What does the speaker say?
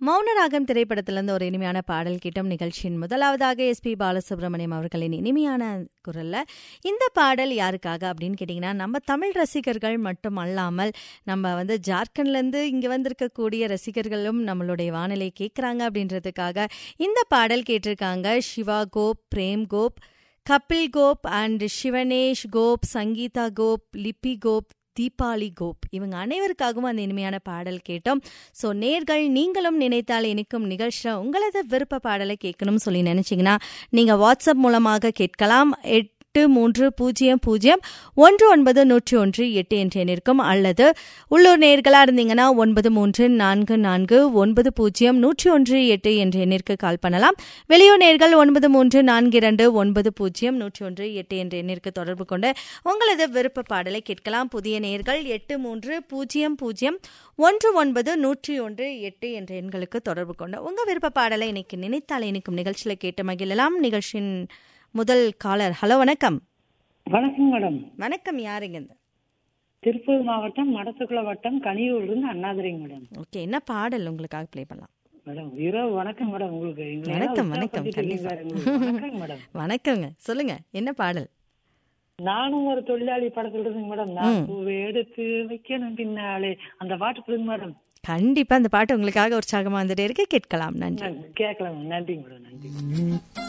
மௌனராகம் திரைப்படத்திலிருந்து ஒரு இனிமையான பாடல் கேட்டோம் நிகழ்ச்சியின் முதலாவதாக எஸ்பி பாலசுப்ரமணியம் அவர்களின் இனிமையான குரல்ல இந்த பாடல் யாருக்காக அப்படின்னு கேட்டிங்கன்னா நம்ம தமிழ் ரசிகர்கள் மட்டும் அல்லாமல் நம்ம வந்து ஜார்க்கண்ட்லேருந்து இங்கே வந்திருக்கக்கூடிய ரசிகர்களும் நம்மளுடைய வானிலை கேட்குறாங்க அப்படின்றதுக்காக இந்த பாடல் கேட்டிருக்காங்க சிவா கோப் பிரேம் கோப் கபில் கோப் அண்ட் சிவனேஷ் கோப் சங்கீதா கோப் லிப்பி கோப் தீபாவளி கோப் இவங்க அனைவருக்காகவும் அந்த இனிமையான பாடல் கேட்டோம் ஸோ நேர்கள் நீங்களும் நினைத்தால் இனிக்கும் நிகழ்ச்சியில் உங்களது விருப்ப பாடலை கேட்கணும்னு சொல்லி நினைச்சீங்கன்னா நீங்கள் வாட்ஸ்அப் மூலமாக கேட்கலாம் எட்டு மூன்று பூஜ்ஜியம் பூஜ்ஜியம் ஒன்று ஒன்பது நூற்றி ஒன்று எட்டு என்ற எண்ணிற்கும் அல்லது உள்ளூர் நேர்களாக இருந்தீங்கன்னா ஒன்பது மூன்று நான்கு நான்கு ஒன்பது பூஜ்ஜியம் நூற்றி ஒன்று எட்டு என்ற எண்ணிற்கு கால் பண்ணலாம் வெளியூர் நேர்கள் ஒன்பது மூன்று நான்கு இரண்டு ஒன்பது பூஜ்ஜியம் நூற்றி ஒன்று எட்டு என்ற எண்ணிற்கு தொடர்பு கொண்டு உங்களது விருப்ப பாடலை கேட்கலாம் புதிய நேர்கள் எட்டு மூன்று பூஜ்ஜியம் பூஜ்ஜியம் ஒன்று ஒன்பது நூற்றி ஒன்று எட்டு என்ற எண்களுக்கு தொடர்பு கொண்டு உங்கள் விருப்ப பாடலை இன்னைக்கு நினைத்தால் இனிக்கும் நிகழ்ச்சியில் கேட்டு மகிழலாம் நிகழ்ச்சியின் முதல் காலர் ஹலோ வணக்கம் வணக்கம் மேடம் வணக்கம் யாருங்க இந்த திருப்பூர் மாவட்டம் மடத்துக்குள வட்டம் கனியூர்ல இருந்து அண்ணாதுரைங்க மேடம் ஓகே என்ன பாடல் உங்களுக்காக ப்ளே பண்ணலாம் மேடம் இரவு வணக்கம் மேடம் உங்களுக்கு எங்களை எல்லாம் வணக்கம், வணக்கம், உற்சாகப்படுத்திட்டு இருக்கீங்க பாரு உங்களுக்கு. வணக்கம் மேடம் வணக்கங்க சொல்லுங்க என்ன பாடல் நானும் ஒரு தொழிலாளி படத்துல இருந்துங்க மேடம் நான் பூவை எடுத்து வைக்கணும் பின்னாலே அந்த பாட்டு புரியுங்க மேடம் கண்டிப்பா அந்த பாட்டு உங்களுக்காக உற்சாகமா வந்துட்டே இருக்கு கேட்கலாம் நன்றி கேட்கலாம் நன்றிங்க மேடம் நன்றி